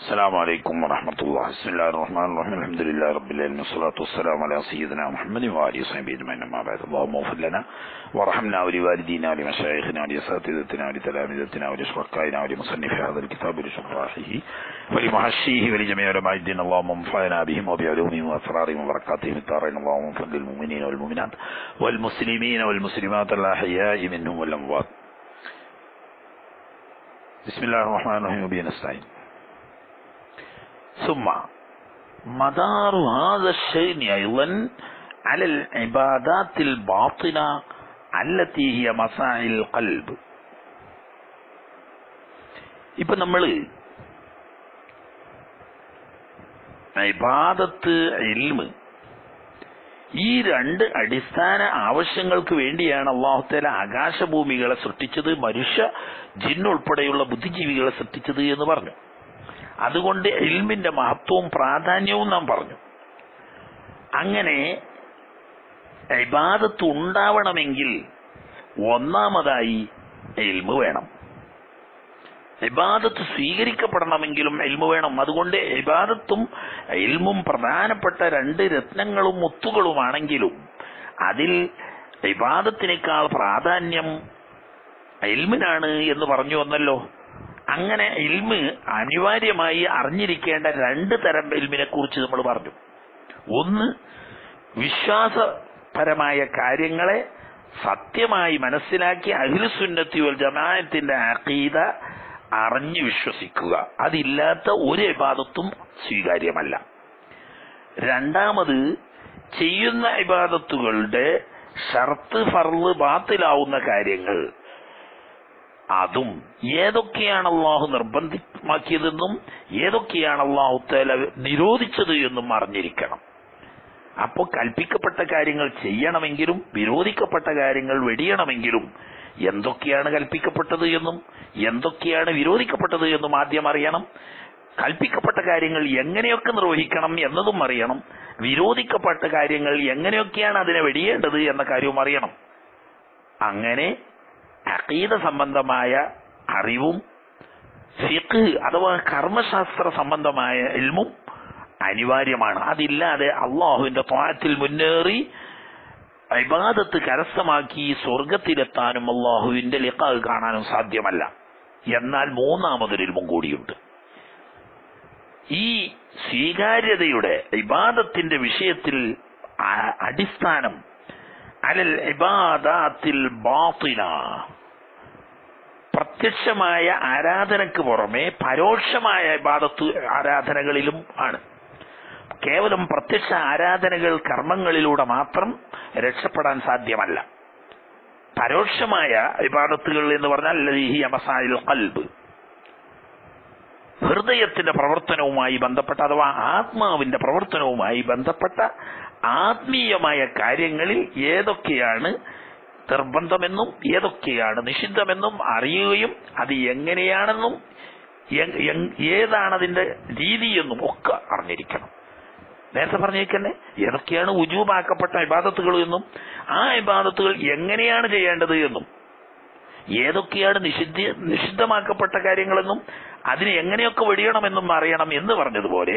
السلام عليكم ورحمة الله بسم الله الرحمن الرحيم الحمد لله رب العالمين والصلاة والسلام على سيدنا محمد وآله وصحبه أجمعين أما بعد اللهم اغفر لنا وارحمنا ولوالدينا ولمشايخنا ولأساتذتنا ولتلامذتنا ولشركائنا ولمصنف هذا الكتاب ولشراحه ولمحشيه ولجميع علماء الدين اللهم انفعنا بهم وبعلومهم وأسرارهم وبركاتهم الدارين اللهم انفع للمؤمنين والمؤمنات والمسلمين والمسلمات الأحياء منهم والأموات بسم الله الرحمن الرحيم وبه نستعين ثم مدار هذا الشيء أيضا على العبادات الباطنة التي هي مساعي القلب ഇപ്പൊ നമ്മള് ഇബാദത്ത് ഇൽമ് ഈ രണ്ട് അടിസ്ഥാന ആവശ്യങ്ങൾക്ക് വേണ്ടിയാണ് അള്ളാഹുത്തേല ആകാശഭൂമികളെ സൃഷ്ടിച്ചത് മനുഷ്യ ജിന്നുൾപ്പെടെയുള്ള ബുദ്ധിജീവികളെ സൃഷ്ടിച്ചത് എന്ന് പറഞ്ഞു അതുകൊണ്ട് ഇൽമിന്റെ മഹത്വവും പ്രാധാന്യവും നാം പറഞ്ഞു അങ്ങനെ ഇബാദത്ത് ഉണ്ടാവണമെങ്കിൽ ഒന്നാമതായി ഇൽമ് വേണം ഇബാദത്ത് സ്വീകരിക്കപ്പെടണമെങ്കിലും ഇൽമു വേണം അതുകൊണ്ട് ഇബാദത്തും ഇൽമും പ്രധാനപ്പെട്ട രണ്ട് രത്നങ്ങളും മുത്തുകളുമാണെങ്കിലും അതിൽ ഇബാദത്തിനേക്കാൾ പ്രാധാന്യം ഇൽമിനാണ് എന്ന് പറഞ്ഞു വന്നല്ലോ അങ്ങനെ ഇൽമ് അനിവാര്യമായി അറിഞ്ഞിരിക്കേണ്ട രണ്ട് തരം ഇൽമിനെ കുറിച്ച് നമ്മൾ പറഞ്ഞു ഒന്ന് വിശ്വാസപരമായ കാര്യങ്ങളെ സത്യമായി മനസ്സിലാക്കി അഖിലുസുന്നത്തി വൽ ജമാഅത്തിന്റെ അഖീദ അറിഞ്ഞു വിശ്വസിക്കുക അതില്ലാത്ത ഒരു ഇബാദത്തും സ്വീകാര്യമല്ല രണ്ടാമത് ചെയ്യുന്ന ഇബാദത്തുകളുടെ ഷർത്ത് ഫർള് ബാത്തിലാവുന്ന കാര്യങ്ങൾ അതും ഏതൊക്കെയാണ് അള്ളാഹു നിർബന്ധമാക്കിയതെന്നും ഏതൊക്കെയാണ് അള്ളാഹു തല നിരോധിച്ചത് എന്നും അറിഞ്ഞിരിക്കണം അപ്പോൾ കൽപ്പിക്കപ്പെട്ട കാര്യങ്ങൾ ചെയ്യണമെങ്കിലും വിരോധിക്കപ്പെട്ട കാര്യങ്ങൾ വെടിയണമെങ്കിലും എന്തൊക്കെയാണ് കൽപ്പിക്കപ്പെട്ടത് എന്നും എന്തൊക്കെയാണ് വിരോധിക്കപ്പെട്ടത് എന്നും ആദ്യം അറിയണം കൽപ്പിക്കപ്പെട്ട കാര്യങ്ങൾ എങ്ങനെയൊക്കെ നിർവഹിക്കണം എന്നതും അറിയണം വിരോധിക്കപ്പെട്ട കാര്യങ്ങൾ എങ്ങനെയൊക്കെയാണ് അതിനെ വെടിയേണ്ടത് എന്ന കാര്യവും അറിയണം അങ്ങനെ അഖീദ സംബന്ധമായ അറിവും ഫിഖ് അഥവാ കർമ്മശാസ്ത്ര സംബന്ധമായ ഇൽമും അനിവാര്യമാണ് അതില്ലാതെ അള്ളാഹുവിന്റെ ത്വാഴത്തിൽ മുന്നേറി ഇബാദത്ത് കരസ്ഥമാക്കി സ്വർഗത്തിലെത്താനും അള്ളാഹുവിന്റെ ലിഖാവ് കാണാനും സാധ്യമല്ല എന്നാൽ മൂന്നാമതൊരു ഇൽമും കൂടിയുണ്ട് ഈ സ്വീകാര്യതയുടെ ഇബാദത്തിന്റെ വിഷയത്തിൽ അടിസ്ഥാനം അലൽ ഇബാദാത്തിൽ ബാത്തിന പ്രത്യക്ഷമായ ആരാധനക്ക് പുറമെ പരോക്ഷമായ ഇബാദത്ത് ആരാധനകളിലും ആണ് കേവലം പ്രത്യക്ഷ ആരാധനകൾ കർമ്മങ്ങളിലൂടെ മാത്രം രക്ഷപ്പെടാൻ സാധ്യമല്ല പരോക്ഷമായ ഇബാദത്തുകൾ എന്ന് പറഞ്ഞാൽ ലഹി അമസായിൽ കൽബ് ഹൃദയത്തിന്റെ പ്രവർത്തനവുമായി ബന്ധപ്പെട്ട അഥവാ ആത്മാവിന്റെ പ്രവർത്തനവുമായി ബന്ധപ്പെട്ട ആത്മീയമായ കാര്യങ്ങളിൽ ഏതൊക്കെയാണ് നിർബന്ധമെന്നും ഏതൊക്കെയാണ് നിഷിദ്ധമെന്നും അറിയുകയും അത് എങ്ങനെയാണെന്നും ഏതാണ് അതിന്റെ രീതിയെന്നും ഒക്കെ അറിഞ്ഞിരിക്കണം നേരത്തെ പറഞ്ഞേക്കന്നെ ഏതൊക്കെയാണ് ഉജൂബാക്കപ്പെട്ട ഇബാദത്തുകൾ എന്നും ആ ഇബാദത്തുകൾ എങ്ങനെയാണ് ചെയ്യേണ്ടത് എന്നും ഏതൊക്കെയാണ് നിഷിദ്ധ നിഷിദ്ധമാക്കപ്പെട്ട കാര്യങ്ങളെന്നും അതിന് എങ്ങനെയൊക്കെ വെടിയണമെന്നും അറിയണം എന്ന് പറഞ്ഞതുപോലെ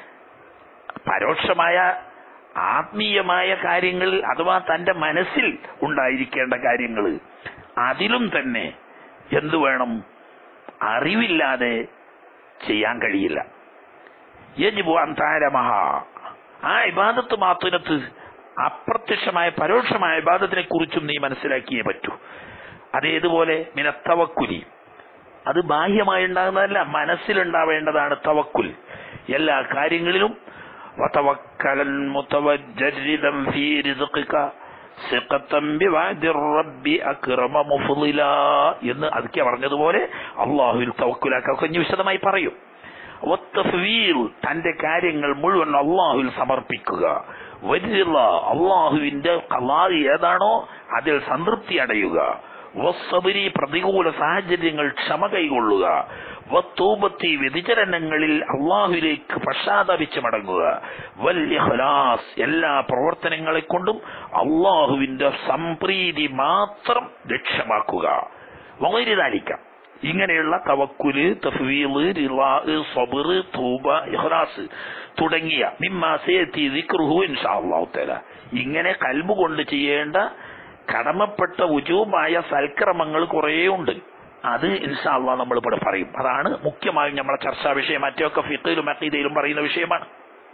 പരോക്ഷമായ ആത്മീയമായ കാര്യങ്ങൾ അഥവാ തന്റെ മനസ്സിൽ ഉണ്ടായിരിക്കേണ്ട കാര്യങ്ങൾ അതിലും തന്നെ എന്തു വേണം അറിവില്ലാതെ ചെയ്യാൻ കഴിയില്ല യജിബു അന്താരമഹ ആ ഇബാദത്ത് മാത്തുനത്ത് അപ്രത്യക്ഷമായ പരോക്ഷമായ ഇബാദത്തിനെ കുറിച്ചും നീ മനസ്സിലാക്കിയേ പറ്റൂ അതേതുപോലെ മിനത്തവക്കുലി അത് ബാഹ്യമായി ഉണ്ടാകുന്നതല്ല മനസ്സിലുണ്ടാവേണ്ടതാണ് തവക്കുൽ എല്ലാ കാര്യങ്ങളിലും وتوكلا متوجردا في رزقك ثقة بوعد الرب أكرم مفضلا എന്ന് അതൊക്കെ പറഞ്ഞതുപോലെ അള്ളാഹുവിൽ തവക്കുലാക്കൊക്കെ ഇനി വിശദമായി പറയും ഒത്തഫീൽ തന്റെ കാര്യങ്ങൾ മുഴുവൻ അള്ളാഹുവിൽ സമർപ്പിക്കുക വരില്ല അള്ളാഹുവിന്റെ കലാറി ഏതാണോ അതിൽ സംതൃപ്തി അടയുക വസ്സബരി പ്രതികൂല സാഹചര്യങ്ങൾ ക്ഷമ കൈകൊള്ളുക വത്തൂപത്തി വ്യതിചലനങ്ങളിൽ അള്ളാഹുലേക്ക് പശ്ചാത്തപിച്ച് മടങ്ങുക വല്യഹലാസ് എല്ലാ പ്രവർത്തനങ്ങളെ കൊണ്ടും അള്ളാഹുവിന്റെ സംപ്രീതി മാത്രം ലക്ഷ്യമാക്കുക വൈരിതാലിക്കാം ഇങ്ങനെയുള്ള തവക്കുല് തഫ്വീല് റിളാ സബർ തൂബ ഇഖ്ലാസ് തുടങ്ങിയ മിമ്മാസയത്തി ദിക്റുഹു ഇൻഷാഅല്ലാഹു തആല ഇങ്ങനെ കൽബ് കൊണ്ട് ചെയ്യേണ്ട കടമപ്പെട്ട ഉജൂബായ സൽക്രമങ്ങൾ കുറേ ഉണ്ട് അത് ഇൻഷാല്ല നമ്മൾ ഇവിടെ പറയും അതാണ് മുഖ്യമായും നമ്മളെ ചർച്ചാ വിഷയം മറ്റൊക്കെ ഫിഖയിലും അഖീദയിലും പറയുന്ന വിഷയമാണ്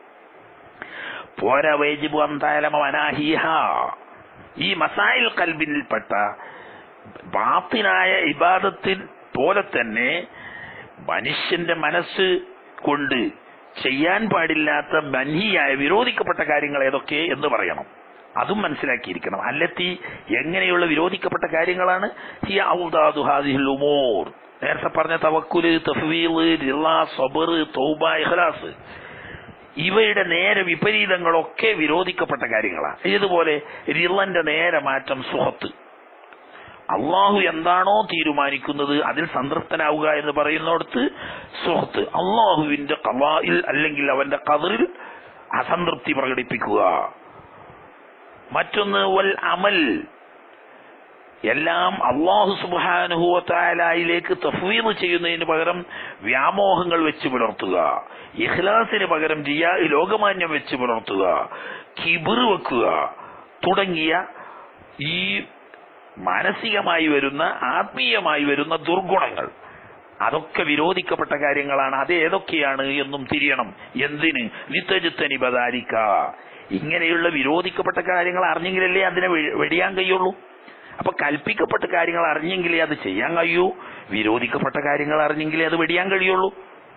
പോരാ വൈജിബു അന്തായാലമ വനാഹിഹ ഈ മസായിൽ കൽബിൽപ്പെട്ട ബാത്തിനായ ഇബാദത്തിൽ പോലെ തന്നെ മനുഷ്യന്റെ മനസ്സ് കൊണ്ട് ചെയ്യാൻ പാടില്ലാത്ത ബന്ഹിയായ വിരോധിക്കപ്പെട്ട കാര്യങ്ങൾ ഏതൊക്കെ എന്ന് പറയണം അതും മനസ്സിലാക്കിയിരിക്കണം അല്ലത്തി എങ്ങനെയുള്ള വിരോധിക്കപ്പെട്ട കാര്യങ്ങളാണ് ഹിയ ഔദാദു ഹാദിഹിൽ ഉമൂർ നേരത്തെ പറഞ്ഞ തവക്കുല് തഫ്വീല് റിള സബർ തൗബ ഇഖ്ലാസ് ഇവയുടെ നേരെ വിപരീതങ്ങളൊക്കെ വിരോധിക്കപ്പെട്ട കാര്യങ്ങളാണ് ഇതുപോലെ റിളന്റെ നേരെ മാറ്റം സുഹത്ത് അള്ളാഹു എന്താണോ തീരുമാനിക്കുന്നത് അതിൽ സംതൃപ്തനാവുക എന്ന് പറയുന്നിടത്ത് സുഹത്ത് അള്ളാഹുവിന്റെ കവായിൽ അല്ലെങ്കിൽ അവന്റെ കതിറിൽ അസംതൃപ്തി പ്രകടിപ്പിക്കുക മറ്റൊന്ന് വൽ അമൽ എല്ലാം അള്ളാഹു സുബാനുഹുവത്തായാലയിലേക്ക് തഫ്വീദ് ചെയ്യുന്നതിന് പകരം വ്യാമോഹങ്ങൾ വെച്ച് പുലർത്തുക ഇഖ്ലാസിന് പകരം ജിയാ ലോകമാന്യം വെച്ച് പുലർത്തുക കിബിർ വെക്കുക തുടങ്ങിയ ഈ മാനസികമായി വരുന്ന ആത്മീയമായി വരുന്ന ദുർഗുണങ്ങൾ അതൊക്കെ വിരോധിക്കപ്പെട്ട കാര്യങ്ങളാണ് അത് ഏതൊക്കെയാണ് എന്നും തിരിയണം എന്തിന് നിത്തജിത്തനി ബദാരിക്ക ഇങ്ങനെയുള്ള വിരോധിക്കപ്പെട്ട കാര്യങ്ങൾ അറിഞ്ഞെങ്കിലല്ലേ അതിനെ വെ- വെടിയാൻ കഴിയുള്ളൂ അപ്പൊ കൽപ്പിക്കപ്പെട്ട കാര്യങ്ങൾ അറിഞ്ഞെങ്കിലേ അത് ചെയ്യാൻ കഴിയൂ വിരോധിക്കപ്പെട്ട കാര്യങ്ങൾ അറിഞ്ഞെങ്കിലേ അത് വെടിയാൻ കഴിയുള്ളൂ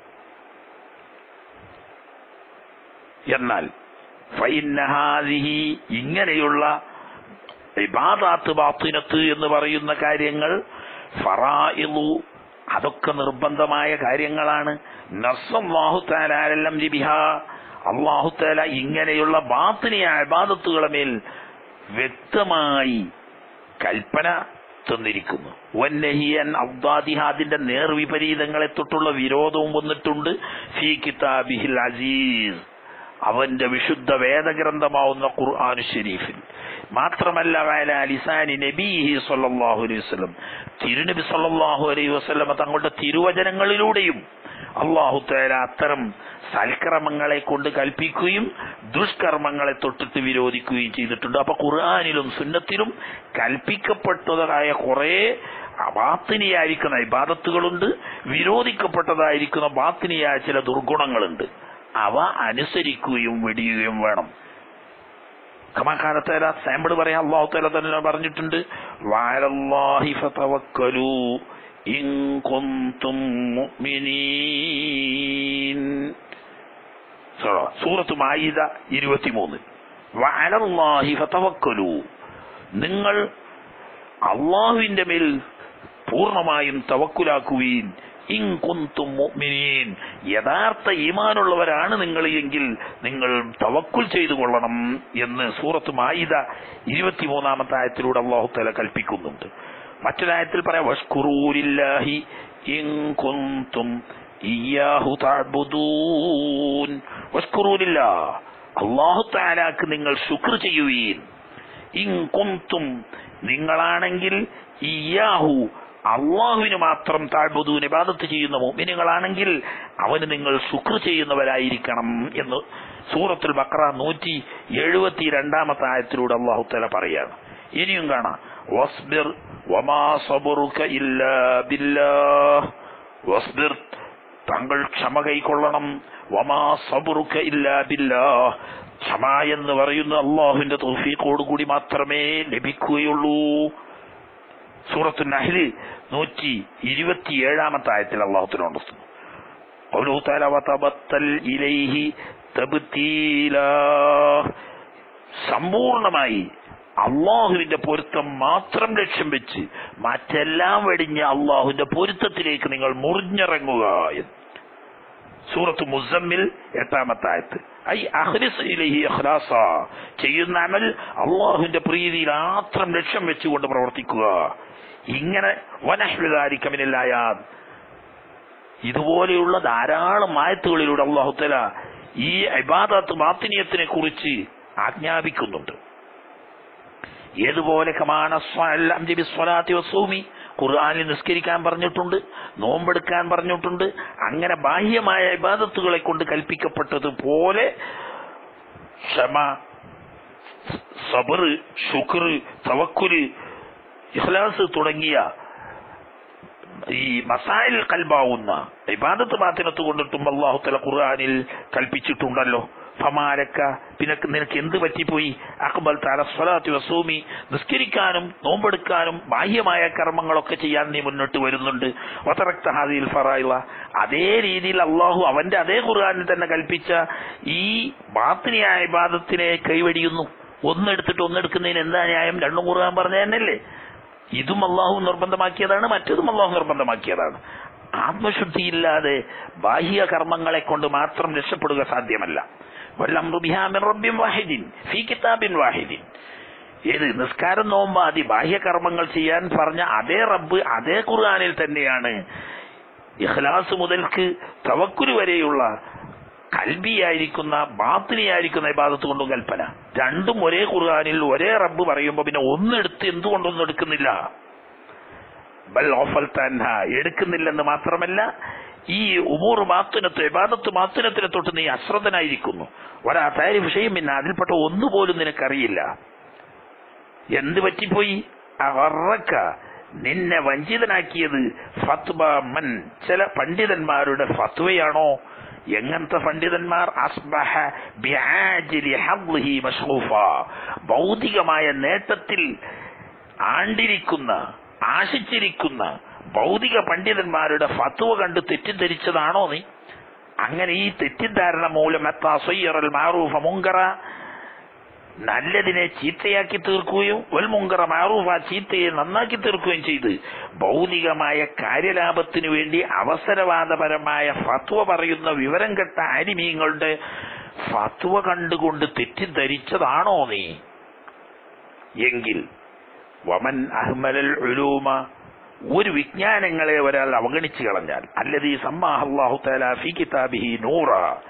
എന്നാൽ ഫൈനഹാദിഹി ഇങ്ങനെയുള്ള ഇബാദാത്ത് ബാത്തിനത്ത് എന്ന് പറയുന്ന കാര്യങ്ങൾ ഫറായിലു അതൊക്കെ നിർബന്ധമായ കാര്യങ്ങളാണ് നസ്സല്ലാഹു താലാലെല്ലാം ലിബിഹ അള്ളാഹു താല ഇങ്ങനെയുള്ള ബാത്തിനിയ ഇബാദത്തുകളെ മേൽ വ്യക്തമായി കൽപ്പന തന്നിരിക്കുന്നു വന്നഹിയൻ അബ്ദാദിഹ അതിന്റെ നേർവിപരീതങ്ങളെ തൊട്ടുള്ള വിരോധവും വന്നിട്ടുണ്ട് ഫി കിതാബിഹിൽ അസീസ് അവന്റെ വിശുദ്ധ വേദഗ്രന്ഥമാവുന്ന ഖുർആൻ ഷരീഫിൽ മാത്രമല്ല വഅലാ ലിസാനി നബീഹി സ്വല്ലല്ലാഹു അലൈഹി വസല്ലം തിരുനബി സ്വല്ലല്ലാഹു അലൈഹി വസല്ലം തങ്ങളുടെ തിരുവചനങ്ങളിലൂടെയും അള്ളാഹു തആല അത്തരം സൽക്കർമ്മങ്ങളെ കൊണ്ട് കൽപ്പിക്കുകയും ദുഷ്കർമ്മങ്ങളെ തൊട്ടിട്ട് വിരോധിക്കുകയും ചെയ്തിട്ടുണ്ട് അപ്പൊ ഖുർആാനിലും സുന്നത്തിലും കൽപ്പിക്കപ്പെട്ടതായ കുറെ ബാത്തിനിയായിരിക്കുന്ന ഇബാദത്തുകളുണ്ട് വിരോധിക്കപ്പെട്ടതായിരിക്കുന്ന ബാത്തിനിയായ ചില ദുർഗുണങ്ങളുണ്ട് അവ അനുസരിക്കുകയും വെടിയുകയും വേണം കമാകാലത്തേല സാമ്പിൾ പറയാം അള്ളാഹു തല തന്നെ പറഞ്ഞിട്ടുണ്ട് വാലല്ലാഹി ഫതവക്കലു ഇൻ കുന്തും മുഅ്മിനീൻ സൂറ- സൂറത്ത് മായിദ ഇരുപത്തിമൂന്ന് വാലല്ലാഹി ഫതവക്കലു നിങ്ങൾ അള്ളാഹുവിന്റെ മേൽ പൂർണ്ണമായും തവക്കുലാക്കുകയും ഇൻ കുന്തും മുഅ്മിനീൻ യഥാർത്ഥ ഈമാനുള്ളവരാണ് നിങ്ങൾ എങ്കിൽ നിങ്ങൾ തവക്കുൽ ചെയ്തു കൊള്ളണം എന്ന് സൂറത്ത് മായിദ ഇരുപത്തിമൂന്നാമത്തെ ആയത്തിലൂടെ അള്ളാഹു തല കൽപ്പിക്കുന്നുണ്ട് മറ്റൊരായത്തിൽ പറയാം വഷ്കുറൂലില്ലാഹി ഇൻ കുന്തും ഇയ്യാഹു തഅബുദൂൻ വഷ്കുറൂലില്ലാ അള്ളാഹു താലാക്ക് നിങ്ങൾ ശുക്ർ ചെയ്യുവീൻ ഇൻ കുന്തും നിങ്ങളാണെങ്കിൽ ഇയാഹു അള്ളാഹുവിന് മാത്രം താഴ്ബുദൂന് ഇബാദത്ത് ചെയ്യുന്ന മോമിനുകളാണെങ്കിൽ അവന് നിങ്ങൾ ശുക്ർ ചെയ്യുന്നവരായിരിക്കണം എന്ന് സൂറത്തുൽ ബക്ര നൂറ്റി എഴുപത്തി രണ്ടാമത്തെ ആയത്തിലൂടെ അള്ളാഹു തല പറയാണ് ഇനിയും കാണാം വസ്ബിർ വമാ സബറുക ഇല്ലാ ബില്ലാഹ് വസ്ബിർ താങ്കൾ ക്ഷമ കൈക്കൊള്ളണം വമാ സബറുക ഇല്ലാ ബില്ലാഹ് ക്ഷമ എന്ന് പറയുന്ന അള്ളാഹുവിന്റെ തൗഫീഖോടുകൂടി മാത്രമേ ലഭിക്കുകയുള്ളൂ സൂറത്തു നഹ്ല് നൂറ്റി ഇരുപത്തിയേഴാമത്തെ ആയത്തിൽ അള്ളാഹുത്തിനുണ്ട് قوله تعالى وتبتل إليه تبتيلا സമ്പൂർണമായി അള്ളാഹുവിന്റെ പൊരുത്തം മാത്രം ലക്ഷ്യം വെച്ച് മറ്റെല്ലാം വെടിഞ്ഞ് അള്ളാഹുവിന്റെ പൊരുത്തത്തിലേക്ക് നിങ്ങൾ മുറിഞ്ഞിറങ്ങുക എന്ന് സൂറത്ത് മുസമ്മിൽ എട്ടാമത്തെ ആയത്ത് ഐ അഹ്ലിസ് ഇലഹി അഖ്ലാസ ചെയ്യുന്ന അമൽ അള്ളാഹുവിന്റെ പ്രീതിയിൽ മാത്രം ലക്ഷ്യം വെച്ചുകൊണ്ട് പ്രവർത്തിക്കുക ഇങ്ങനെ വനഹ്ലുകാരിക്കമില്ലായ ഇതുപോലെയുള്ള ധാരാളം ആയത്തുകളിലൂടെ അള്ളാഹുത്തല ഈ ഇബാദത്ത് മാത്തിനിയത്തിനെ കുറിച്ച് ആജ്ഞാപിക്കുന്നുണ്ട് ഏതുപോലെ കമാന സ്വലാത്തി വസൂമി ഖുർആാനിൽ നിസ്കരിക്കാൻ പറഞ്ഞിട്ടുണ്ട് നോമ്പെടുക്കാൻ പറഞ്ഞിട്ടുണ്ട് അങ്ങനെ ബാഹ്യമായ ഇബാദത്തുകളെ കൊണ്ട് കൽപ്പിക്കപ്പെട്ടതുപോലെ ക്ഷമ സബർ ശുക്ർ തവക്കുല് ഇഖ്ലാസ് തുടങ്ങിയ ഈ മസായിൽ കൽബാവുന്ന ഇബാദത്ത് ബാത്തിനത്ത് കൊണ്ടിട്ടും അള്ളാഹു തല ഖുർആാനിൽ കൽപ്പിച്ചിട്ടുണ്ടല്ലോ ഫമാരക്ക പിന്നെ നിനക്ക് എന്ത് പറ്റിപ്പോയി അക്ബൽ തലസ്വലാത്തി വസൂമി നിസ്കരിക്കാനും നോമ്പെടുക്കാനും ബാഹ്യമായ കർമ്മങ്ങളൊക്കെ ചെയ്യാൻ നീ മുന്നോട്ട് വരുന്നുണ്ട് വതറക്ത ഹാദിൽ ഫറായില അതേ രീതിയിൽ അള്ളാഹു അവന്റെ അതേ ഖുർആാനിൽ തന്നെ കൽപ്പിച്ച ഈ ബാത്തിനിയായ ഇബാദത്തിനെ കൈവടിയുന്നു ഒന്നെടുത്തിട്ട് ഒന്നെടുക്കുന്നതിന് എന്താ ന്യായം രണ്ടും ഖുർആൻ പറഞ്ഞ തന്നെയല്ലേ ഇതും അള്ളാഹു നിർബന്ധമാക്കിയതാണ് മറ്റതും അള്ളാഹു നിർബന്ധമാക്കിയതാണ് ആത്മശുദ്ധിയില്ലാതെ ബാഹ്യ കർമ്മങ്ങളെ കൊണ്ട് മാത്രം രക്ഷപ്പെടുക സാധ്യമല്ല വല്ലംറു ബിഹാ മിൻ റബ്ബിൻ വാഹിദിൻ ഫീ കിതാബിൻ വാഹിദിൻ ഏത് നിസ്കാരം നോമ്പാതി ബാഹ്യ കർമ്മങ്ങൾ ചെയ്യാൻ പറഞ്ഞ അതേ റബ്ബ് അതേ ഖുർആനിൽ തന്നെയാണ് ഇഖ്ലാസ് മുതൽക്ക് തവക്കുരു വരെയുള്ള കൽബിയായിരിക്കുന്ന ബാത്തിനിയായിരിക്കുന്ന ഇബാദത്ത് കൊണ്ടും കൽപ്പന രണ്ടും ഒരേ ഖുർആനിൽ ഒരേ റബ്ബ് പറയുമ്പോ പിന്നെ ഒന്നെടുത്ത് എന്തുകൊണ്ടൊന്നും എടുക്കുന്നില്ല ബൽ ഓഫൽ തൻഹ എടുക്കുന്നില്ലെന്ന് മാത്രമല്ല ഈ ഉമൂർ മാത്തുനത്ത് ഇബാദത്ത് മാത്തുനത്തിനെ തൊട്ട് നീ അശ്രദ്ധനായിരിക്കുന്നു ഒരാ താരി വിഷയം പിന്നെ അതിൽപ്പെട്ട ഒന്നുപോലും നിനക്കറിയില്ല എന്ത് പറ്റിപ്പോയി അവർക്ക നിന്നെ വഞ്ചിതനാക്കിയത് ഫത്വ മൻ ചില പണ്ഡിതന്മാരുടെ ഫത്വയാണോ എങ്ങനത്തെ പണ്ഡിതന്മാർ അസ്ബഹ ബിആജിലി ഹദ്ലിഹി മഷ്റൂഫ ഭൗതികമായ നേട്ടത്തിൽ ആണ്ടിരിക്കുന്ന ആശിച്ചിരിക്കുന്ന ഭൗതിക പണ്ഡിതന്മാരുടെ ഫത്വ കണ്ട് തെറ്റിദ്ധരിച്ചതാണോ നീ അങ്ങനെ ഈ തെറ്റിദ്ധാരണ മൂലം എത്താസയ്യറൽ മാറൂഫ മുങ്കറ നല്ലതിനെ ചീത്തയാക്കി തീർക്കുകയും ഒരു മുങ്കറ മാറൂഫ ചീത്തയെ നന്നാക്കി തീർക്കുകയും ചെയ്ത് ഭൗതികമായ കാര്യലാഭത്തിനു വേണ്ടി അവസരവാദപരമായ ഫത്വ പറയുന്ന വിവരം കെട്ട അരിമീങ്ങളുടെ ഫത്വ കണ്ടുകൊണ്ട് തെറ്റിദ്ധരിച്ചതാണോ നീ എങ്കിൽ വമൻ അഹ്മലൽ ഉലൂമ ഒരു വിജ്ഞാനങ്ങളെ ഒരാൾ അവഗണിച്ചു കളഞ്ഞാൽ അല്ലതീ സമ്മാഹു തആല ഫി കിതാബിഹി നൂറ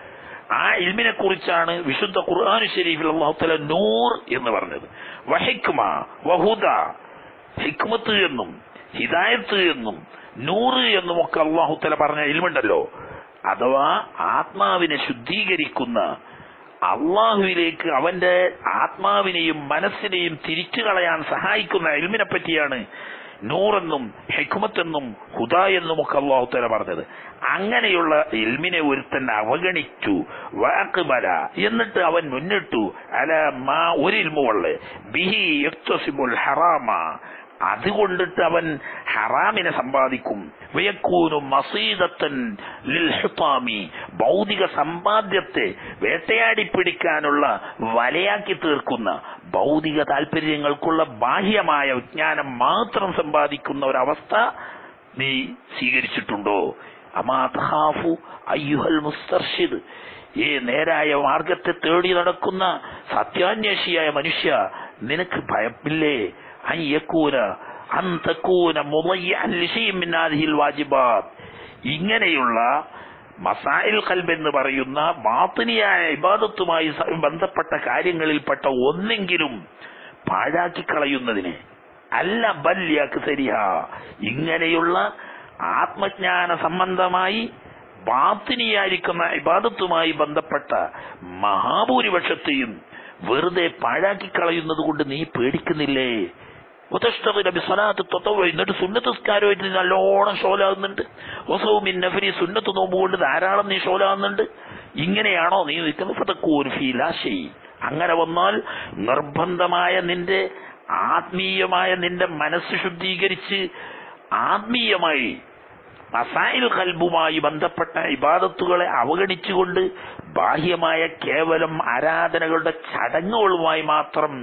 ആ ഇൽമിനെ കുറിച്ചാണ് വിശുദ്ധ ഖുർആൻ ഷരീഫിൽ അള്ളാഹു തആല നൂർ എന്ന് പറഞ്ഞത് വഹിക്മ വഹുദ ഹിക്മത്ത് എന്നും ഹിദായത്ത് എന്നും നൂറ് എന്നും ഒക്കെ അള്ളാഹു തആല പറഞ്ഞ ഇൽമുണ്ടല്ലോ അഥവാ ആത്മാവിനെ ശുദ്ധീകരിക്കുന്ന അള്ളാഹുവിലേക്ക് അവന്റെ ആത്മാവിനെയും മനസ്സിനെയും തിരിച്ചു കളയാൻ സഹായിക്കുന്ന എൽമിനെ പറ്റിയാണ് നൂറെന്നും ഹെക്കുമത്തെന്നും ഹുദ എന്നും ഒക്കെ അള്ളാഹു തല പറഞ്ഞത് അങ്ങനെയുള്ള ഇൽമിനെ ഒരുത്തൻ അവഗണിച്ചു വാക്കുബല എന്നിട്ട് അവൻ മുന്നിട്ടു അല മാ ഒരു ഇൽമുവള്ള് ബിഹി യുക്തസിബുൽ ഹറാമ അതുകൊണ്ടിട്ട് അവൻ ഹറാമിനെ സമ്പാദിക്കും വയക്കൂനു മസീദത്തൻ ലിൽ ഹുത്താമി ഭൗതിക സമ്പാദ്യത്തെ വേട്ടയാടി പിടിക്കാനുള്ള വലയാക്കി തീർക്കുന്ന ഭൗതിക താല്പര്യങ്ങൾക്കുള്ള ബാഹ്യമായ വിജ്ഞാനം മാത്രം സമ്പാദിക്കുന്ന ഒരവസ്ഥ നീ സ്വീകരിച്ചിട്ടുണ്ടോ അമാഹാഫു അയ്യുഹൽ മുസ്തർഷിദ് ഏ നേരായ മാർഗത്തെ തേടി നടക്കുന്ന സത്യാന്വേഷിയായ മനുഷ്യ നിനക്ക് ഭയമില്ലേ അൻ യക്കൂന അൻ തക്കൂന മുളയ്യൻ ലിശയും മിന്നാദിഹിൽ വാജിബാത്ത് ഇങ്ങനെയുള്ള മസായിൽ കൽബ് എന്ന് പറയുന്ന ബാത്തിനിയായ ഇബാദത്തുമായി സ- ബന്ധപ്പെട്ട കാര്യങ്ങളിൽപ്പെട്ട ഒന്നെങ്കിലും പാഴാക്കി കളയുന്നതിന് അല്ല ബല്യാക്ക് സരിഹ ഇങ്ങനെയുള്ള ആത്മജ്ഞാന സംബന്ധമായി ബാത്തിനിയായിരിക്കുന്ന ഇബാദത്തുമായി ബന്ധപ്പെട്ട മഹാഭൂരിപക്ഷത്തെയും വെറുതെ പാഴാക്കി കളയുന്നത് കൊണ്ട് നീ പേടിക്കുന്നില്ലേ ഉതഷ്ടമില്ല ബിസ്വലാത്ത് തൊത്തവ എന്നിട്ട് സുന്നത്ത് സ്കാരമായിട്ട് നീ നല്ലോണം ഷോലാകുന്നുണ്ട് ഒസവും നഫരി സുന്നത്ത് നോമ്പുകൊണ്ട് ധാരാളം നീ ഷോലാകുന്നുണ്ട് ഇങ്ങനെയാണോ നീ നിൽക്കുന്നത് ഫതക്കൂൻ ഫീലാശി അങ്ങനെ വന്നാൽ നിർബന്ധമായ നിന്റെ ആത്മീയമായ നിന്റെ മനസ്സ് ശുദ്ധീകരിച്ച് ആത്മീയമായി മസായിൽ കൽബുമായി ബന്ധപ്പെട്ട ഇബാദത്തുകളെ അവഗണിച്ചുകൊണ്ട് ബാഹ്യമായ കേവലം ആരാധനകളുടെ ചടങ്ങുകളുമായി മാത്രം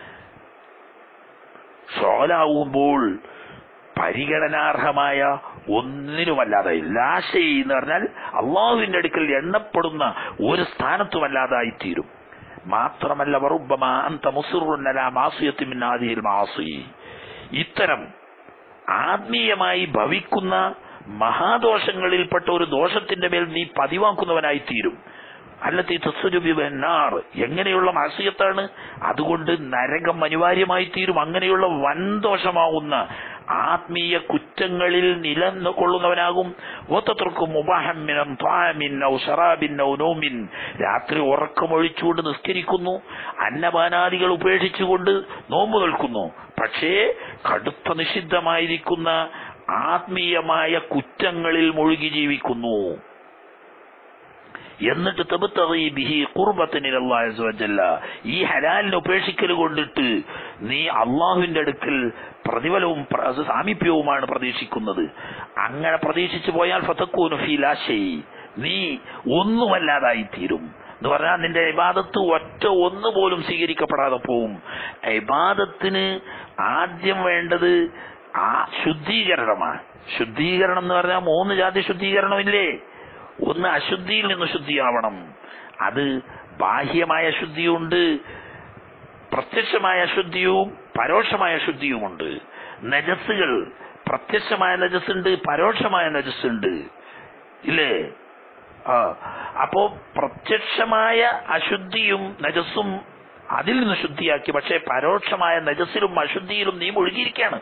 ഷോലാവുമ്പോൾ പരിഗണനാർഹമായ ഒന്നിനുമല്ലാതെ ലാശയി എന്ന് പറഞ്ഞാൽ അള്ളാഹുവിന്റെ അടുക്കൽ എണ്ണപ്പെടുന്ന ഒരു സ്ഥാനത്തുമല്ലാതായി തീരും മാത്രമല്ല വറുബമ അന്ത മുസുറുന്നല മാസിയത്തിമിന്നാദിയിൽ മാസി ഇത്തരം ആത്മീയമായി ഭവിക്കുന്ന മഹാദോഷങ്ങളിൽപ്പെട്ട ഒരു ദോഷത്തിന്റെ മേൽ നീ പതിവാക്കുന്നവനായി തീരും അല്ലത്തി തസ്വരൂപിനാർ എങ്ങനെയുള്ള മാസിയത്താണ് അതുകൊണ്ട് നരകം അനിവാര്യമായി തീരും അങ്ങനെയുള്ള വൻ ദോഷമാവുന്ന ആത്മീയ കുറ്റങ്ങളിൽ നിലകൊള്ളുന്നവനാകും ഒത്തത്രക്കും മുബാഹമ്മിനം ത്വാമിൻ ഔ ഷറാബിൻ ഔ നോമിൻ രാത്രി ഉറക്കമൊഴിച്ചുകൊണ്ട് നിസ്കരിക്കുന്നു അന്നപാനാദികൾ ഉപേക്ഷിച്ചുകൊണ്ട് നോമ്പ് നിൽക്കുന്നു പക്ഷേ കടുത്ത നിഷിദ്ധമായിരിക്കുന്ന ആത്മീയമായ കുറ്റങ്ങളിൽ മുഴുകി ജീവിക്കുന്നു എന്നിട്ട് തബത്തറി ബിഹി കുർബത്തിനില്ല ഈ ഹലാലിനെ ഉപേക്ഷിക്കൽ കൊണ്ടിട്ട് നീ അള്ളാഹുവിന്റെ അടുക്കൽ പ്രതിഫലവും പ്ര- അത് സാമീപ്യവുമാണ് പ്രതീക്ഷിക്കുന്നത് അങ്ങനെ പ്രതീക്ഷിച്ചു പോയാൽ ഫതക്കൂനു ഫീ ലാ ഷൈ. നീ ഒന്നുമല്ലാതായി തീരും എന്ന് പറഞ്ഞാൽ നിന്റെ ഇബാദത്ത് ഒറ്റ ഒന്ന് പോലും സ്വീകരിക്കപ്പെടാതെ പോവും ഇബാദത്തിന് ആദ്യം വേണ്ടത് ആ ശുദ്ധീകരണമാണ് ശുദ്ധീകരണം എന്ന് പറഞ്ഞാൽ മൂന്ന് ജാതി ശുദ്ധീകരണമില്ലേ ഒന്ന് അശുദ്ധിയിൽ നിന്ന് ശുദ്ധിയാവണം അത് ബാഹ്യമായ ശുദ്ധിയുണ്ട് പ്രത്യക്ഷമായ ശുദ്ധിയും പരോക്ഷമായ ശുദ്ധിയുമുണ്ട് നജസ്സുകൾ പ്രത്യക്ഷമായ നജസ്സുണ്ട് പരോക്ഷമായ നജസ്സുണ്ട് ഇല്ലേ ആ അപ്പോ പ്രത്യക്ഷമായ അശുദ്ധിയും നജസ്സും അതിൽ നിന്ന് ശുദ്ധിയാക്കി പക്ഷേ പരോക്ഷമായ നജസ്സിലും അശുദ്ധിയിലും നീ മുഴുകിയിരിക്കുകയാണ്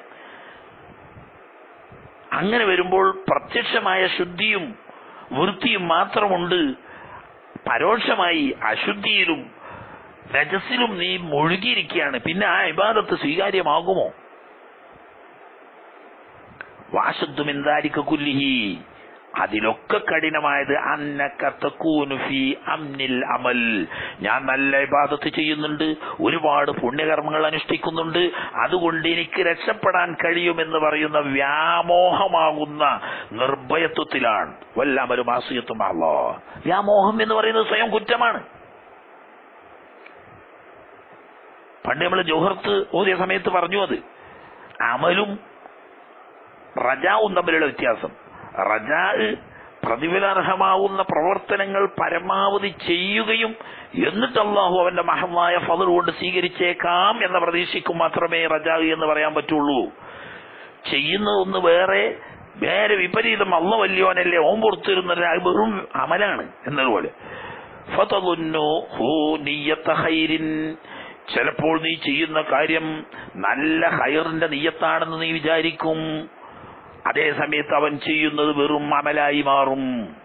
അങ്ങനെ വരുമ്പോൾ പ്രത്യക്ഷമായ ശുദ്ധിയും വൃത്തിയും മാത്രമുണ്ട് പരോക്ഷമായി അശുദ്ധിയിലും രജസിലും നീ മുഴുകിയിരിക്കുകയാണ് പിന്നെ ആ ഇബാദത്ത് സ്വീകാര്യമാകുമോ വാശുദ്ധമെന്താരിക്ക കുല്ലിഹി അതിലൊക്കെ കഠിനമായത് അന്നക്കത്തക്കൂനു ഫീ അംനിൽ അമൽ ഞാൻ നല്ല ഇബാദത്ത് ചെയ്യുന്നുണ്ട് ഒരുപാട് പുണ്യകർമ്മങ്ങൾ അനുഷ്ഠിക്കുന്നുണ്ട് അതുകൊണ്ട് എനിക്ക് രക്ഷപ്പെടാൻ കഴിയുമെന്ന് പറയുന്ന വ്യാമോഹമാകുന്ന നിർഭയത്വത്തിലാണ് വല്ലമലും ആസുയത്വം അല്ലോ വ്യാമോഹം എന്ന് പറയുന്നത് സ്വയം കുറ്റമാണ് പണ്ട് നമ്മൾ ജോഹർത്ത് ഓതിയ സമയത്ത് പറഞ്ഞു അത് അമലും റജാവും തമ്മിലുള്ള വ്യത്യാസം റജാ പ്രതിഫലാർഹമാവുന്ന പ്രവർത്തനങ്ങൾ പരമാവധി ചെയ്യുകയും എന്നിട്ട് അള്ളാഹു അവന്റെ മഹമായ ഫതൽ കൊണ്ട് സ്വീകരിച്ചേക്കാം എന്ന പ്രതീക്ഷയ്ക്കും മാത്രമേ റജാ എന്ന് പറയാൻ പറ്റുള്ളൂ ചെയ്യുന്ന ഒന്ന് വേറെ വേറെ വിപരീതം അള്ള വല്യോനല്ലേ ഓം പുറത്തിരുന്നത് അത് വെറും അമലാണ് എന്നതുപോലെ ഫതലുന്നു ഹൂ നിയ്യത്ത ഖൈരിൻ ചിലപ്പോൾ നീ ചെയ്യുന്ന കാര്യം നല്ല ഹൈറിന്റെ നീയത്താണെന്ന് നീ വിചാരിക്കും അതേ സമയത്ത് അവൻ ചെയ്യുന്നത് വെറും അമലായി മാറും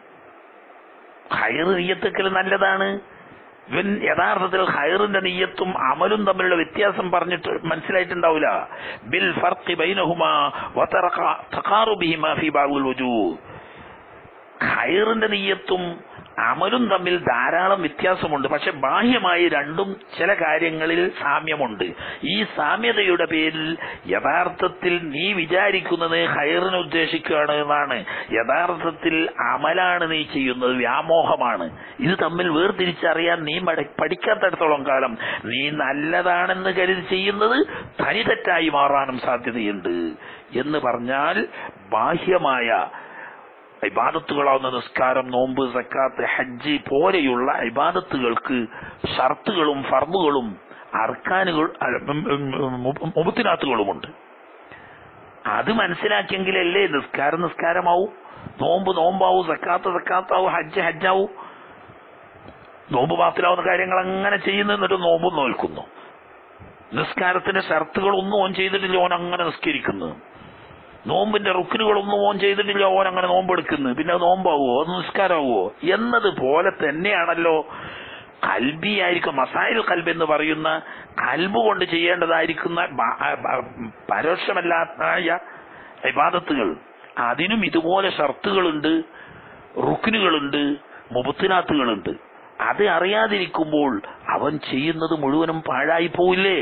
ഹൈർ നീയത്തൊക്കെ നല്ലതാണ് ഇവൻ യഥാർത്ഥത്തിൽ ഹൈറിന്റെ നീയത്തും അമലും തമ്മിലുള്ള വ്യത്യാസം പറഞ്ഞിട്ട് മനസ്സിലായിട്ടുണ്ടാവില്ല ബിൽ ഫർഖി ബൈനഹുമാ വതറഖ- തഖാറുബിഹിമാ ഫീ ബാബുൽ വുജൂഹ് ഖൈറിന്റെ നീയത്തും അമലും തമ്മിൽ ധാരാളം വ്യത്യാസമുണ്ട് പക്ഷെ ബാഹ്യമായി രണ്ടും ചില കാര്യങ്ങളിൽ സാമ്യമുണ്ട് ഈ സാമ്യതയുടെ പേരിൽ യഥാർത്ഥത്തിൽ നീ വിചാരിക്കുന്നത് ഹൈറിനെ ഉദ്ദേശിക്കുകയാണ് എന്നാണ് യഥാർത്ഥത്തിൽ അമലാണ് നീ ചെയ്യുന്നത് വ്യാമോഹമാണ് ഇത് തമ്മിൽ വേർതിരിച്ചറിയാൻ നീ മട- പഠിക്കാത്തടത്തോളം കാലം നീ നല്ലതാണെന്ന് കരുതി ചെയ്യുന്നത് തനി തെറ്റായി മാറാനും സാധ്യതയുണ്ട് എന്ന് പറഞ്ഞാൽ ബാഹ്യമായ ഇബാദത്തുകളാവുന്ന നിസ്കാരം നോമ്പ് സക്കാത്ത് ഹജ്ജ് പോലെയുള്ള ഇബാദത്തുകൾക്ക് ഷർത്തുകളും ഫർമുകളും അർക്കാനുകൾ അല്ല, ഉം, ഉം, ഉം, ഉം, മുബത്തിനാത്തുകളുമുണ്ട് അത് മനസ്സിലാക്കിയെങ്കിലല്ലേ നിസ്കാരം നിസ്കാരമാവും നോമ്പ് നോമ്പാവും സക്കാത്ത് സക്കാത്താവും ഹജ്ജ് ഹജ്ജാവും നോമ്പ് പാത്തിലാവുന്ന കാര്യങ്ങൾ അങ്ങനെ ചെയ്യുന്നു എന്നിട്ട് നോമ്പും നോൽക്കുന്നു നിസ്കാരത്തിന്റെ ഷർത്തുകളൊന്നും ഓൻ ചെയ്തിട്ടില്ല ഓൻ അങ്ങനെ നിസ്കരിക്കുന്നു നോമ്പിന്റെ റുക്കിനുകളൊന്നും ഓൻ ചെയ്തിട്ടില്ല ഓൻ അങ്ങനെ നോമ്പെടുക്കുന്നു പിന്നെ അത് നോമ്പാവോ അത് നിസ്കാരമാവോ എന്നതുപോലെ തന്നെയാണല്ലോ കൽബിയായിരിക്കും മസായിൽ കൽബ് എന്ന് പറയുന്ന കൽബ് കൊണ്ട് ചെയ്യേണ്ടതായിരിക്കുന്ന ബ- ആ ബ- പരോക്ഷമല്ലാത്ത ഇബാദത്തുകൾ അതിനും ഇതുപോലെ ഷർത്തുകളുണ്ട് റുക്കിനുകളുണ്ട് മുബത്തിനാത്തുകളുണ്ട് അത് അറിയാതിരിക്കുമ്പോൾ അവൻ ചെയ്യുന്നത് മുഴുവനും പാഴായി പോവില്ലേ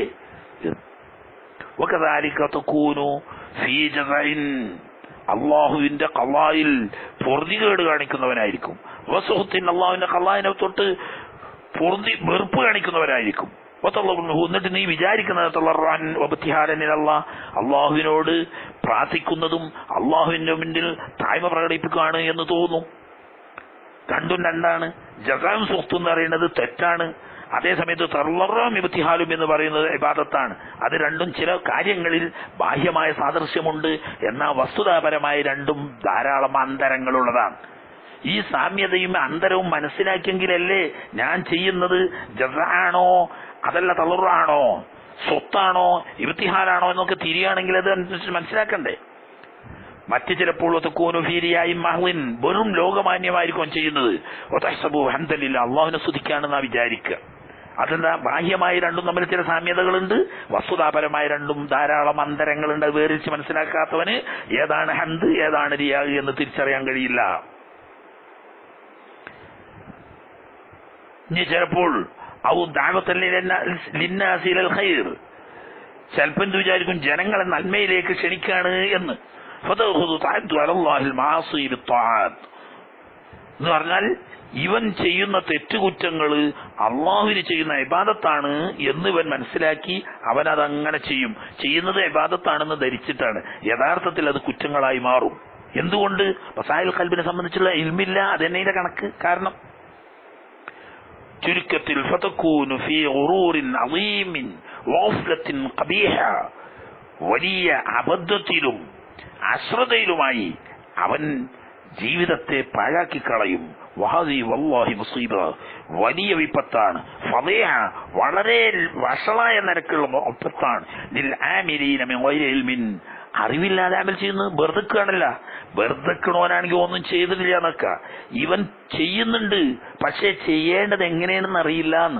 وكذلك تكون في جزع അള്ളാഹുവിന്റെ കള്ളായിൽ പൊറുതികേട് കാണിക്കുന്നവനായിരിക്കും വസുഹത്തിൻ അള്ളാഹുവിന്റെ കള്ളാഹിനെ തൊട്ട് പൊറുതി വെറുപ്പ് കാണിക്കുന്നവരായിരിക്കും വതള്ളഹു എന്നിട്ട് നീ വിചാരിക്കുന്നത് തളറാൻ വബത്തിഹാരനിലല്ല അള്ളാഹുവിനോട് പ്രാർത്ഥിക്കുന്നതും അള്ളാഹുവിന്റെ മുന്നിൽ തായ്മ പ്രകടിപ്പിക്കുകയാണ് എന്ന് തോന്നും രണ്ടും രണ്ടാണ് ജസാം സുഹത്ത് എന്ന് പറയുന്നത് തെറ്റാണ് അതേസമയത്ത് തർലറും ഇബത്തിഹാലും എന്ന് പറയുന്നത് ഇബാദത്താണ് അത് രണ്ടും ചില കാര്യങ്ങളിൽ ബാഹ്യമായ സാദൃശ്യമുണ്ട് എന്നാൽ വസ്തുതാപരമായ രണ്ടും ധാരാളം അന്തരങ്ങളുള്ളതാണ് ഈ സാമ്യതയും അന്തരവും മനസ്സിലാക്കിയെങ്കിലല്ലേ ഞാൻ ചെയ്യുന്നത് ജസാണോ അതല്ല തളറാണോ സ്വത്താണോ ഇബ്തിഹാലാണോ എന്നൊക്കെ തിരിയാണെങ്കിൽ അത് അനുസരിച്ച് മനസ്സിലാക്കണ്ടേ മറ്റ് ചിലപ്പോൾ ഒത്തക്കൂനുഫീരിയായി മഹ്ലിൻ വെറും ലോകമാന്യമായിരിക്കും ചെയ്യുന്നത് ഒത്തഹ്സബു ഹന്തലില്ല അള്ളാഹുവിനെ സ്തുതിക്കാണെന്നാ വിചാരിക്കുക അതെന്താ ബാഹ്യമായി രണ്ടും തമ്മിൽ ചില സാമ്യതകളുണ്ട് വസ്തുതാപരമായ രണ്ടും ധാരാളം അന്തരങ്ങളുണ്ട് അത് വേറിച്ച് മനസ്സിലാക്കാത്തവന് ഏതാണ് ഹന്ത് ഏതാണ് റിയാഗ് എന്ന് തിരിച്ചറിയാൻ കഴിയില്ല ഇനി ചിലപ്പോൾ ഔ ദാവത്തല്ലിന്നാസിലൽ ഖൈർ ചിലപ്പം എന്ത് വിചാരിക്കും ജനങ്ങളെ നന്മയിലേക്ക് ക്ഷണിക്കാണ് എന്ന് ഫതഖുദു തഅദ്ദു അലല്ലാഹിൽ മാസി ബിത്വാഅത്ത് എന്ന് പറഞ്ഞാൽ ഇവൻ ചെയ്യുന്ന തെറ്റുകുറ്റങ്ങള് അള്ളാഹുവിന് ചെയ്യുന്ന ഇബാദത്താണ് എന്ന് ഇവൻ മനസ്സിലാക്കി അവൻ അതങ്ങനെ ചെയ്യും ചെയ്യുന്നത് ഇബാദത്താണെന്ന് ധരിച്ചിട്ടാണ് യഥാർത്ഥത്തിൽ അത് കുറ്റങ്ങളായി മാറും എന്തുകൊണ്ട് മസായിൽ കൽബിനെ സംബന്ധിച്ചുള്ള ഇൽമില്ല അതെന്നെ കണക്ക് കാരണം ചുരുക്കത്തിൽ ഫതക്കൂനു ഫീ ഉറൂറിൻ അളീമിൻ വഗ്ഫലത്തിൻ ഖബീഹ വലിയ അബദ്ധത്തിലും അശ്രദ്ധയിലുമായി അവൻ ജീവിതത്തെ പാഴാക്കി കളയും വഹദി വല്ലാഹി മുസീബ വലിയ വിപത്താണ് ഫതേഹ വളരെ വഷളായ നിരക്കുള്ള വിപത്താണ് ലിൽ ആമിലീന മിൻ ഗൈരി ഇൽമിൻ അറിവില്ലാതെ അമൽ ചെയ്യുന്നത് വെറുതെക്കാണല്ല വെറുതെക്കണോനാണെങ്കിൽ ഒന്നും ചെയ്തിട്ടില്ല എന്നൊക്കെ ഇവൻ ചെയ്യുന്നുണ്ട് പക്ഷെ ചെയ്യേണ്ടത് എങ്ങനെയാണെന്ന് അറിയില്ല എന്ന്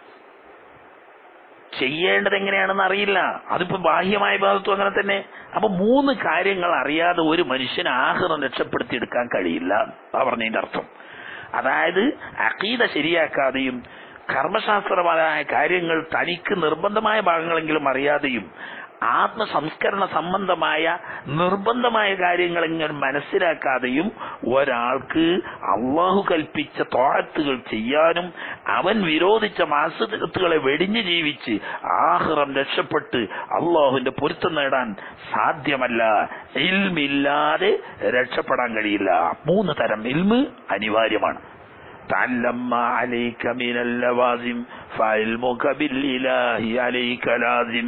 ചെയ്യേണ്ടത് എങ്ങനെയാണെന്ന് അറിയില്ല അതിപ്പോ ബാഹ്യമായ ഭാഗത്തും അങ്ങനെ തന്നെ അപ്പൊ മൂന്ന് കാര്യങ്ങൾ അറിയാതെ ഒരു മനുഷ്യന് ആഹ്റം രക്ഷപ്പെടുത്തിയെടുക്കാൻ കഴിയില്ല അതാ പറഞ്ഞതിന്റെ അർത്ഥം അതായത് അക്കീത ശരിയാക്കാതെയും കർമ്മശാസ്ത്രപരമായ കാര്യങ്ങൾ തനിക്ക് നിർബന്ധമായ ഭാഗങ്ങളെങ്കിലും അറിയാതെയും ആത്മസംസ്കരണ സംബന്ധമായ നിർബന്ധമായ കാര്യങ്ങൾ ഇങ്ങനെ മനസ്സിലാക്കാതെയും ഒരാൾക്ക് അള്ളാഹു കൽപ്പിച്ച തോഴത്തുകൾ ചെയ്യാനും അവൻ വിരോധിച്ച മാസത്തുകളെ വെടിഞ്ഞു ജീവിച്ച് ആഹ്റം രക്ഷപ്പെട്ട് അള്ളാഹുവിന്റെ പൊരുത്തം നേടാൻ സാധ്യമല്ല ഇൽമില്ലാതെ രക്ഷപ്പെടാൻ കഴിയില്ല മൂന്ന് തരം ഇൽമ് അനിവാര്യമാണ് تعلم ما عليك من اللوازم فعلمك بالإله عليك لازم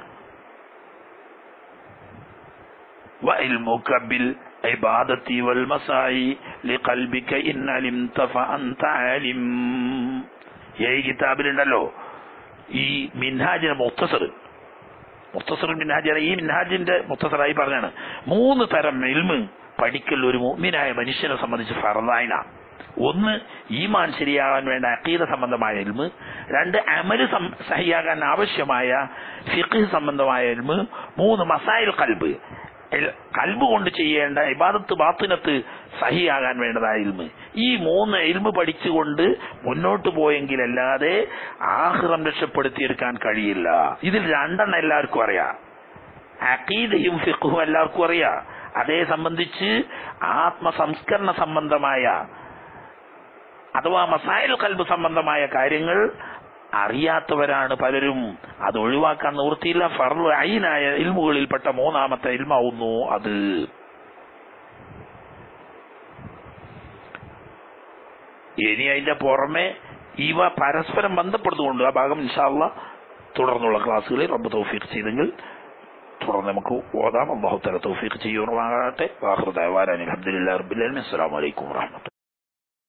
وعلمك بالعبادة والمساعي لقلبك إن علمت فأنت عالم ഈ കിതാബിലുണ്ടല്ലോ ഈ മിൻഹാജിന്റെ മുക്തസർ മുക്തസർ മിൻഹാജ് ഈ മിൻഹാജിന്റെ മുക്തസറായി പറഞ്ഞാണ് മൂന്ന് തരം ഇൽമ് പഠിക്കൽ ഒരു മുഅ്മിനായ മനുഷ്യനെ സംബന്ധിച്ച് ഫറദായിന ഒന്ന് ഈമാൻ ശരിയാകാൻ വേണ്ട അക്കീദ സംബന്ധമായ ഇൽമ് രണ്ട് അമല് സഹിയാകാൻ ആവശ്യമായ ഫിഖ് സംബന്ധമായ ഇൽമ് മൂന്ന് മസായിൽ കൽബ് കൽബ് കൊണ്ട് ചെയ്യേണ്ട ഇബാദത്ത് ബാത്തിനത്ത് സഹിയാകാൻ വേണ്ടതായ ഇൽമ് ഈ മൂന്ന് ഇൽമ് പഠിച്ചുകൊണ്ട് മുന്നോട്ട് പോയെങ്കിലല്ലാതെ ആഹ്റം രക്ഷപ്പെടുത്തിയെടുക്കാൻ കഴിയില്ല ഇതിൽ രണ്ടെണ്ണം എല്ലാവർക്കും അറിയാം അക്കീദയും ഫിഖും എല്ലാവർക്കും അറിയാം അതേ സംബന്ധിച്ച് ആത്മസംസ്കരണ സംബന്ധമായ അഥവാ മസായൽ കൽബ് സംബന്ധമായ കാര്യങ്ങൾ അറിയാത്തവരാണ് പലരും അത് ഒഴിവാക്കാൻ നിവൃത്തിയില്ല ഫർള് അയിനായ ഇൽമുകളിൽപ്പെട്ട മൂന്നാമത്തെ ഇൽമാവുന്നു അത് ഇനി അതിന്റെ പുറമെ ഇവ പരസ്പരം ബന്ധപ്പെടുന്നുകൊണ്ട് ആ ഭാഗം ഇൻഷാല്ല തുടർന്നുള്ള ക്ലാസ്സുകളിൽ റബ്ബ് തൗഫീഖ് ചെയ്തെങ്കിൽ തുടർന്ന് നമുക്ക് ഓതാം അള്ളാഹു തല തൗഫീഖ് ചെയ്യുവാനാകട്ടെ വാഹൃദാൻ അലഹദില്ലാ റബ്ബിൽ അസ്സലാമലൈക്കും വാഹമത്ത്